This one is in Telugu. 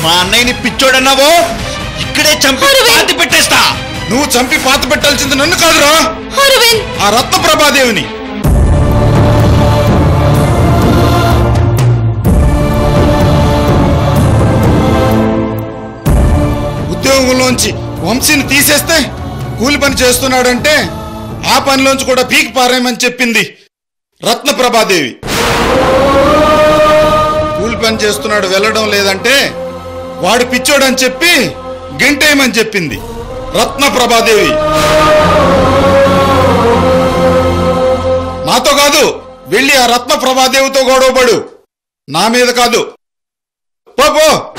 మా అన్నయ్యని పిచ్చోడన్నావో ఇక్కడే చంపి అరవింద్! పాతి పెట్టేస్తా నువ్వు చంపి పాత పెట్టాల్సింది నన్ను కాదురా అరవింద్ ఆ రత్న ప్రభాదేవిని ఉద్యోగంలోంచి వంశీని తీసేస్తే కూలి పని చేస్తున్నాడంటే ఆ పనిలోంచి కూడా పీకి పారేయమని చెప్పింది రత్న ప్రభాదేవి కూలి పని చేస్తున్నాడు వెళ్ళడం లేదంటే వాడు పిచ్చోడని చెప్పి గెంటేయమని చెప్పింది రత్న ప్రభాదేవి నాతో కాదు వెళ్ళి ఆ రత్న ప్రభాదేవితో గొడవపడు నా మీద కాదు పో పో